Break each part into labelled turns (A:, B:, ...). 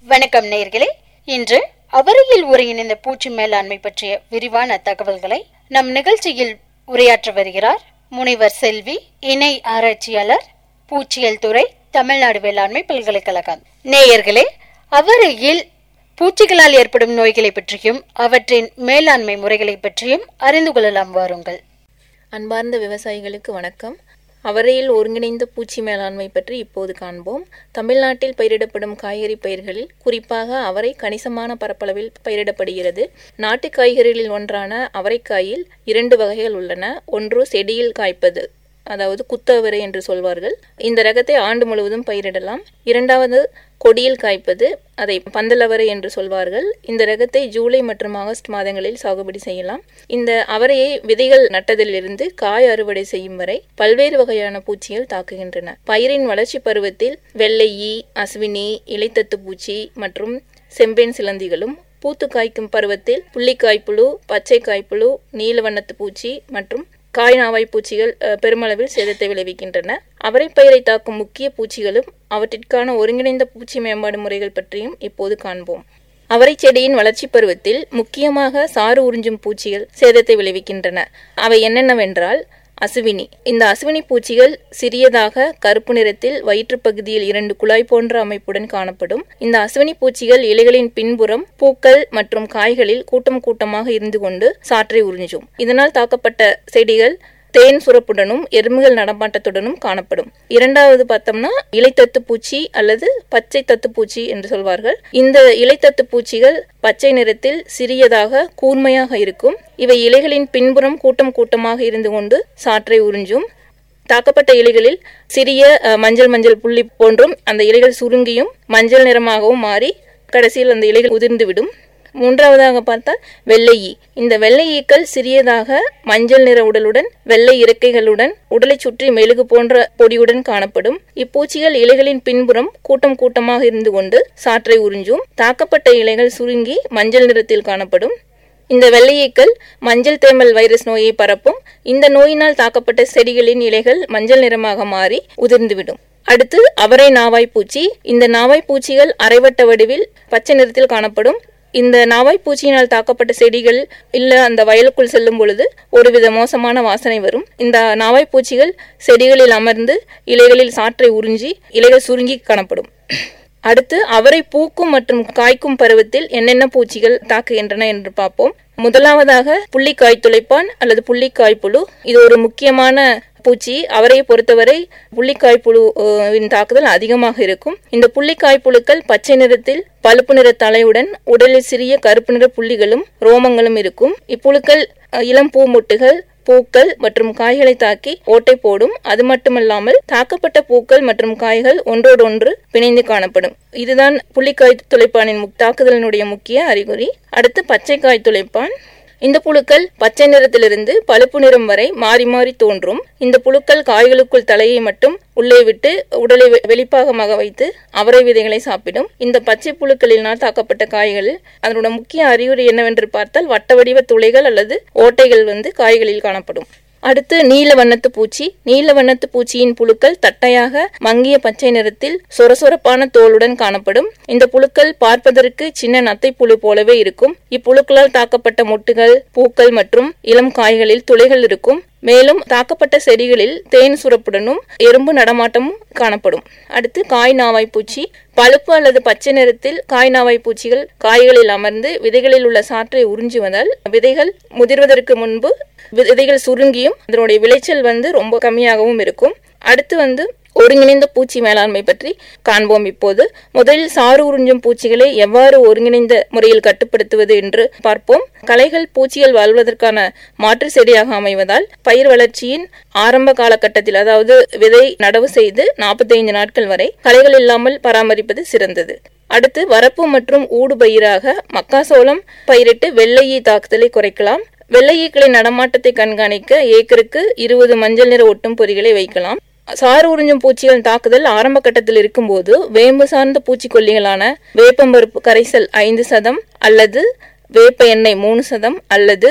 A: வணக்கம் நேயர்களே இன்று அவரையில் ஒருங்கிணைந்த பூச்சி மேலாண்மை பற்றிய விரிவான தகவல்களை நம் நிகழ்ச்சியில் உரையாற்ற வருகிறார் முனைவர் செல்வி இணை ஆராய்ச்சியாளர் பூச்சியல் துறை தமிழ்நாடு வேளாண்மை பல்கலைக்கழகம் நேயர்களே அவரையில் பூச்சிகளால் ஏற்படும் நோய்களை பற்றியும் அவற்றின் மேலாண்மை முறைகளை பற்றியும் அறிந்து கொள்ளலாம் வாருங்கள்
B: அன்பார்ந்த விவசாயிகளுக்கு வணக்கம் அவரையில் ஒருங்கிணைந்த பூச்சி மேலாண்மை பற்றி இப்போது காண்போம் தமிழ்நாட்டில் பயிரிடப்படும் காய்கறி பயிர்களில் குறிப்பாக அவரை கணிசமான பரப்பளவில் பயிரிடப்படுகிறது நாட்டு காய்கறிகளில் ஒன்றான அவரைக்காயில் இரண்டு வகைகள் உள்ளன ஒன்று செடியில் காய்ப்பது அதாவது குத்தவரை என்று சொல்வார்கள் இந்த ரகத்தை ஆண்டு முழுவதும் பயிரிடலாம் இரண்டாவது கொடியில் காய்ப்பது அதை பந்தலவரை என்று சொல்வார்கள் இந்த ரகத்தை ஜூலை மற்றும் ஆகஸ்ட் மாதங்களில் சாகுபடி செய்யலாம் இந்த அவரையை விதைகள் நட்டதிலிருந்து காய் அறுவடை செய்யும் வரை பல்வேறு வகையான பூச்சிகள் தாக்குகின்றன பயிரின் வளர்ச்சி பருவத்தில் வெள்ளை ஈ அஸ்வினி இலைத்தத்து பூச்சி மற்றும் செம்பேன் சிலந்திகளும் பூத்து காய்க்கும் பருவத்தில் புள்ளிக்காய்ப்புழு பச்சை காய்ப்புழு நீல வண்ணத்து பூச்சி மற்றும் காய் நாவாய் பூச்சிகள் அஹ், பெருமளவில் சேதத்தை விளைவிக்கின்றன அவரைப்பயிரை தாக்கும் முக்கிய பூச்சிகளும் அவற்றிற்கான ஒருங்கிணைந்த பூச்சி மேம்பாடு முறைகள் பற்றியும் இப்போது காண்போம் அவரை செடியின் வளர்ச்சி பருவத்தில் முக்கியமாக சாறு உறிஞ்சும் பூச்சிகள் சேதத்தை விளைவிக்கின்றன அவை என்னென்னவென்றால் அசுவினி இந்த அசுவினி பூச்சிகள் சிறியதாக கருப்பு நிறத்தில் வயிற்றுப் பகுதியில் இரண்டு குழாய் போன்ற அமைப்புடன் காணப்படும் இந்த அசுவினி பூச்சிகள் இலைகளின் பின்புறம் பூக்கள் மற்றும் காய்களில் கூட்டம் கூட்டமாக இருந்து கொண்டு சாற்றை உறிஞ்சும் இதனால் தாக்கப்பட்ட செடிகள் தேன் சுரப்புடனும் எறும்புகள் நடமாட்டத்துடனும் காணப்படும் இரண்டாவது பார்த்தோம்னா இலைத்தத்து பூச்சி அல்லது பச்சை தத்து பூச்சி என்று சொல்வார்கள் இந்த இலைத்தத்து பூச்சிகள் பச்சை நிறத்தில் சிறியதாக கூர்மையாக இருக்கும் இவை இலைகளின் பின்புறம் கூட்டம் கூட்டமாக இருந்து கொண்டு சாற்றை உறிஞ்சும் தாக்கப்பட்ட இலைகளில் சிறிய அஹ், மஞ்சள் மஞ்சள் புள்ளி போன்றும் அந்த இலைகள் சுருங்கியும் மஞ்சள் நிறமாகவும் மாறி கடைசியில் அந்த இலைகள் உதிர்ந்துவிடும் மூன்றாவதாக பார்த்தால் வெள்ளை ஈ இந்த வெள்ளை ஈக்கள் சிறியதாக மஞ்சள் நிற உடலுடன் வெள்ளை இறக்கைகளுடன் உடலை சுற்றி மெழுகு போன்ற பொடியுடன் காணப்படும் இப்பூச்சிகள் இலைகளின் பின்புறம் கூட்டம் கூட்டமாக இருந்து கொண்டு சாற்றை உறிஞ்சும் தாக்கப்பட்ட இலைகள் சுருங்கி மஞ்சள் நிறத்தில் காணப்படும் இந்த வெள்ளையீக்கள் மஞ்சள் தேமல் வைரஸ் நோயை பரப்பும் இந்த நோயினால் தாக்கப்பட்ட செடிகளின் இலைகள் மஞ்சள் நிறமாக மாறி உதிர்ந்துவிடும் அடுத்து அவரை நாவாய் பூச்சி இந்த நாவாய் பூச்சிகள் அரைவட்ட வடிவில் பச்சை நிறத்தில் காணப்படும் இந்த நாவாய் பூச்சியினால் தாக்கப்பட்ட செடிகள் இல்ல அந்த வயலுக்குள் செல்லும் பொழுது ஒருவித மோசமான வாசனை வரும் இந்த நாவாய் பூச்சிகள் செடிகளில் அமர்ந்து இலைகளில் சாற்றை உறிஞ்சி இலைகள் சுருங்கி காணப்படும் அடுத்து அவரை பூக்கும் மற்றும் காய்க்கும் பருவத்தில் என்னென்ன பூச்சிகள் தாக்குகின்றன என்று பார்ப்போம் முதலாவதாக புள்ளிக்காய் துளைப்பான் அல்லது புள்ளிக்காய் புழு இது ஒரு முக்கியமான பூச்சி அவரை பொறுத்தவரை புள்ளிக்காய் புழுவின் தாக்குதல் அதிகமாக இருக்கும் இந்த புள்ளிக்காய் புழுக்கள் பச்சை நிறத்தில் பழுப்பு நிற தலையுடன் உடலில் சிறிய கருப்பு நிற புள்ளிகளும் ரோமங்களும் இருக்கும் இப்புழுக்கள் அஹ், இளம் பூ மொட்டுகள் பூக்கள் மற்றும் காய்களை தாக்கி ஓட்டை போடும் அது மட்டுமல்லாமல் தாக்கப்பட்ட பூக்கள் மற்றும் காய்கள் ஒன்றோடொன்று பிணைந்து காணப்படும் இதுதான் புள்ளிக்காய் துளைப்பானின் முக்- தாக்குதலினுடைய முக்கிய அறிகுறி அடுத்து பச்சைக்காய் துளைப்பான் இந்த புழுக்கள் பச்சை நிறத்திலிருந்து பழுப்பு நிறம் வரை மாறி மாறி தோன்றும் இந்த புழுக்கள் காய்களுக்குள் தலையை மட்டும் உள்ளே விட்டு உடலை வெ- வெளிப்பாகமாக வைத்து அவரை விதைகளை சாப்பிடும் இந்த பச்சை புழுக்களினால் தாக்கப்பட்ட காய்களில் அதனோட முக்கிய அறிகுறி என்னவென்று பார்த்தால் வட்ட வடிவ துளைகள் அல்லது ஓட்டைகள் வந்து காய்களில் காணப்படும் அடுத்து நீல வண்ணத்து பூச்சி நீல வண்ணத்து பூச்சியின் புழுக்கள் தட்டையாக மங்கிய பச்சை நிறத்தில் சொரசொரப்பான தோலுடன் காணப்படும் இந்த புழுக்கள் பார்ப்பதற்கு சின்ன நத்தை புழு போலவே இருக்கும் இப்புழுக்களால் தாக்கப்பட்ட மொட்டுகள் பூக்கள் மற்றும் இளம் காய்களில் துளைகள் இருக்கும் மேலும் தாக்கப்பட்ட செடிகளில் தேன் சுரப்புடனும் எறும்பு நடமாட்டமும் காணப்படும் அடுத்து காய் நாவாய் பூச்சி பழுப்பு அல்லது பச்சை நிறத்தில் காய் நாவாய் பூச்சிகள் காய்களில் அமர்ந்து விதைகளில் உள்ள சாற்றை உறிஞ்சுவதால் விதைகள் முதிர்வதற்கு முன்பு விதைகள் சுருங்கியும் அதனுடைய விளைச்சல் வந்து ரொம்ப கம்மியாகவும் இருக்கும் அடுத்து வந்து ஒருங்கிணைந்த பூச்சி மேலாண்மை பற்றி காண்போம் இப்போது முதலில் சாறு உறிஞ்சும் பூச்சிகளை எவ்வாறு ஒருங்கிணைந்த முறையில் கட்டுப்படுத்துவது என்று பார்ப்போம் களைகள் பூச்சிகள் வாழ்வதற்கான மாற்று செடியாக அமைவதால் பயிர் வளர்ச்சியின் ஆரம்ப காலகட்டத்தில் அதாவது விதை நடவு செய்து நாற்பத்தைந்து நாட்கள் வரை களைகள் இல்லாமல் பராமரிப்பது சிறந்தது அடுத்து வரப்பு மற்றும் ஊடு பயிராக மக்காசோளம் பயிரிட்டு வெள்ளையீ தாக்குதலை குறைக்கலாம் வெள்ளையீக்களின் நடமாட்டத்தை கண்காணிக்க ஏக்கருக்கு இருபது மஞ்சள் நிற ஒட்டும் பொறிகளை வைக்கலாம் சாறு உறிஞ்சும் பூச்சிகளின் தாக்குதல் ஆரம்ப கட்டத்தில் இருக்கும்போது வேம்பு சார்ந்த பூச்சிக்கொல்லிகளான வேப்பம்பருப்பு கரைசல் ஐந்து சதம் அல்லது வேப்ப எண்ணெய் மூணு சதம் அல்லது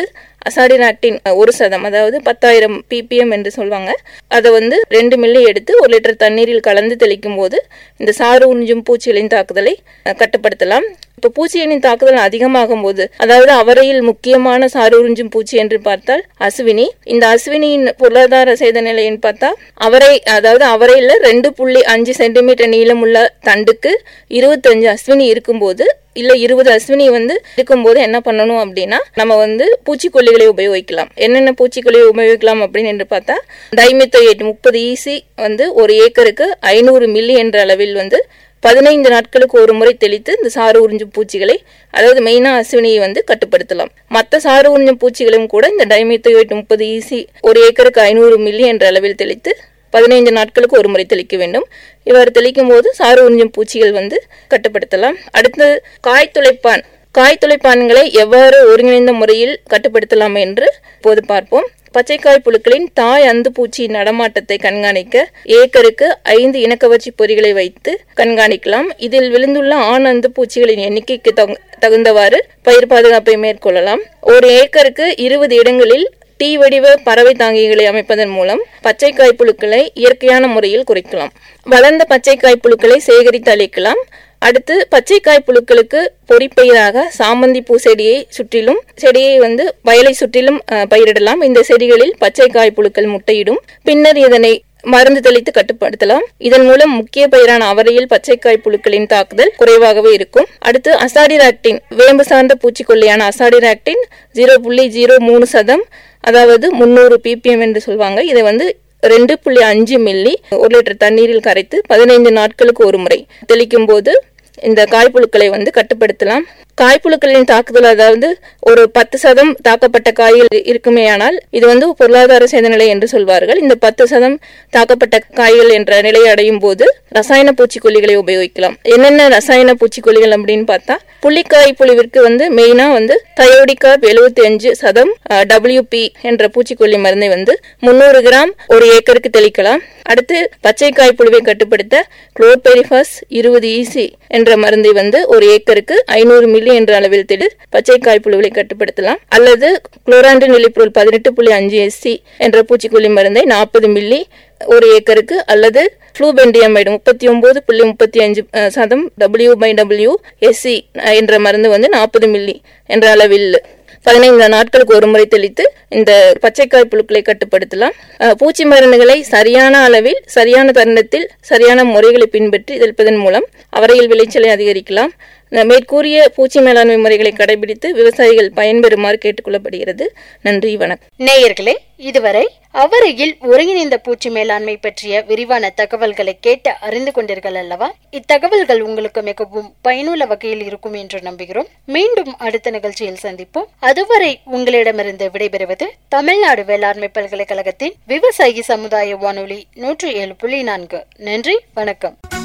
B: அசாடிராக்டின் ஒரு சதம் அதாவது பத்தாயிரம் பிபிஎம் என்று சொல்லுவாங்க அதை வந்து ரெண்டு மில்லி எடுத்து ஒரு லிட்டர் தண்ணீரில் கலந்து தெளிக்கும் போது இந்த சாறு உறிஞ்சும் பூச்சிகளின் தாக்குதலை அஹ், கட்டுப்படுத்தலாம் இப்போ பூச்சிகளின் தாக்குதல் அதிகமாகும் போது அதாவது அவரையில் முக்கியமான சாறு உறிஞ்சும் பூச்சி என்று பார்த்தால் அசுவினி இந்த அசுவினியின் பொருளாதார சேத நிலைன்னு பார்த்தா அவரை அதாவது அவரையில் ரெண்டு புள்ளி அஞ்சு சென்டிமீட்டர் நீளமுள்ள தண்டுக்கு இருபத்தஞ்சு அஸ்வினி இருக்கும்போது இல்ல இருபது அஸ்வினி வந்து இருக்கும்போது என்ன பண்ணணும் அப்படின்னா நம்ம வந்து பூச்சிக்கொல்லிகளை உபயோகிக்கலாம் என்னென்ன பூச்சிக்கொல்லியை உபயோகிக்கலாம் அப்படின்னு என்று பார்த்தா டைமித்தோயேட் முப்பது ஈசி வந்து ஒரு ஏக்கருக்கு ஐநூறு மில்லி என்ற அளவில் வந்து பதினைந்து நாட்களுக்கு ஒரு முறை தெளித்து இந்த சாறு உறிஞ்சும் பூச்சிகளை அதாவது மெயினா அஸ்வினியை வந்து கட்டுப்படுத்தலாம் மற்ற சாறு உறிஞ்சும் பூச்சிகளும் கூட இந்த டைமித்தோயேட் முப்பது ஈசி ஒரு ஏக்கருக்கு ஐநூறு மில்லி என்ற அளவில் தெளித்து பதினைந்து நாட்களுக்கு ஒரு முறை தெளிக்க வேண்டும் இவ்வாறு தெளிக்கும் போது சாறு உறிஞ்சும் பூச்சிகள் வந்து கட்டுப்படுத்தலாம் அடுத்து காய் துளைப்பான் காய் துளைப்பான்களை எவ்வாறு ஒருங்கிணைந்த முறையில் கட்டுப்படுத்தலாம் என்று இப்போது பார்ப்போம் பச்சைக்காய் புழுக்களின் தாய் அந்து பூச்சி நடமாட்டத்தை கண்காணிக்க ஏக்கருக்கு ஐந்து இனக்கவர்ச்சி பொறிகளை வைத்து கண்காணிக்கலாம் இதில் விழுந்துள்ள ஆண் அந்து பூச்சிகளின் எண்ணிக்கைக்கு தகு- தகுந்தவாறு பயிர் பாதுகாப்பை மேற்கொள்ளலாம் ஒரு ஏக்கருக்கு இருபது இடங்களில் டீ வடிவ பறவை தாங்கிகளை அமைப்பதன் மூலம் பச்சைக்காய் புழுக்களை இயற்கையான முறையில் குறைக்கலாம் வளர்ந்த பச்சைக்காய் புழுக்களை சேகரித்து அளிக்கலாம் அடுத்து பச்சைக்காய் புழுக்களுக்கு பொறிப்பயிராக சாமந்தி பூ செடியை சுற்றிலும் செடியை வந்து வயலை சுற்றிலும் அஹ், பயிரிடலாம் இந்த செடிகளில் பச்சைக்காய் புழுக்கள் முட்டையிடும் பின்னர் இதனை மருந்து தெளித்து கட்டுப்படுத்தலாம் இதன் மூலம் முக்கிய பயிரான அவரையில் பச்சைக்காய் புழுக்களின் தாக்குதல் குறைவாகவே இருக்கும் அடுத்து அசாடிராக்டின் வேம்பு சார்ந்த பூச்சிக்கொல்லியான அசாடிராக்டின் ஜீரோ புள்ளி ஜீரோ மூணு சதம் அதாவது முந்நூறு பிபிஎம் என்று சொல்லுவாங்க இதை வந்து ரெண்டு புள்ளி அஞ்சு மில்லி ஒரு லிட்டர் தண்ணீரில் கரைத்து பதினைந்து நாட்களுக்கு ஒரு முறை தெளிக்கும் போது இந்த காய்ப்புழுக்களை வந்து கட்டுப்படுத்தலாம் காய்ப்புழுக்களின் தாக்குதல் அதாவது ஒரு பத்து சதம் தாக்கப்பட்ட காய்கள் இருக்குமேயானால் இது வந்து பொருளாதார சேதநிலை என்று சொல்வார்கள் இந்த பத்து சதம் தாக்கப்பட்ட காய்கள் என்ற நிலையை அடையும் போது ரசாயன பூச்சிக்கொல்லிகளை உபயோகிக்கலாம் என்னென்ன ரசாயன பூச்சிக்கொல்லிகள் அப்படின்னு பார்த்தா புள்ளிக்காய் புழுவிற்கு வந்து மெயினா வந்து தயோடிகாப் எழுபத்தி அஞ்சு சதம் டபிள்யூபி என்ற பூச்சிக்கொல்லி மருந்தை வந்து முந்நூறு கிராம் ஒரு ஏக்கருக்கு தெளிக்கலாம் அடுத்து பச்சைக்காய் புழுவை கட்டுப்படுத்த குளோர்பெரிஃபாஸ் இருபது ஈசி என்ற மருந்தை வந்து ஒரு ஏக்கருக்கு ஐநூறு மில்லி என்ற அளவில் தெளி பச்சைக்காய் புழுவை கட்டுப்படுத்தலாம் அல்லது குளோராண்டின் நிலைப்பொருள் பதினெட்டு புள்ளி அஞ்சு எஸ்சி என்ற பூச்சிக்கொல்லி மருந்தை நாற்பது மில்லி ஒரு ஏக்கருக்கு அல்லது ஃப்ளூபெண்டியமைடு முப்பத்தி ஒன்பது புள்ளி முப்பத்தி அஞ்சு அஹ், சதம் டபிள்யூ பை டபிள்யூ எஸ்சி என்ற மருந்து வந்து நாற்பது மில்லி என்ற அளவில் பதினைந்து நாட்களுக்கு ஒரு முறை தெளித்து இந்த பச்சைக்காய் புழுக்களை கட்டுப்படுத்தலாம் அஹ், பூச்சி மருந்துகளை சரியான அளவில் சரியான தருணத்தில் சரியான முறைகளை பின்பற்றி தெளிப்பதன் மூலம் அவரையில் விளைச்சலை அதிகரிக்கலாம் இந்த மேற்கூறிய பூச்சி மேலாண்மை முறைகளை கடைபிடித்து விவசாயிகள் பயன்பெறுமாறு கேட்டுக்கொள்ளப்படுகிறது நன்றி வணக்கம்
A: நேயர்களே இதுவரை அவரையில் ஒருங்கிணைந்த பூச்சி மேலாண்மை பற்றிய விரிவான தகவல்களை கேட்டு அறிந்து கொண்டீர்கள் அல்லவா இத்தகவல்கள் உங்களுக்கு மிகவும் பயனுள்ள வகையில் இருக்கும் என்று நம்புகிறோம் மீண்டும் அடுத்த நிகழ்ச்சியில் சந்திப்போம் அதுவரை உங்களிடமிருந்து விடைபெறுவது தமிழ்நாடு வேளாண்மை பல்கலைக்கழகத்தின் விவசாயி சமுதாய வானொலி நூற்றி ஏழு புள்ளி நான்கு நன்றி வணக்கம்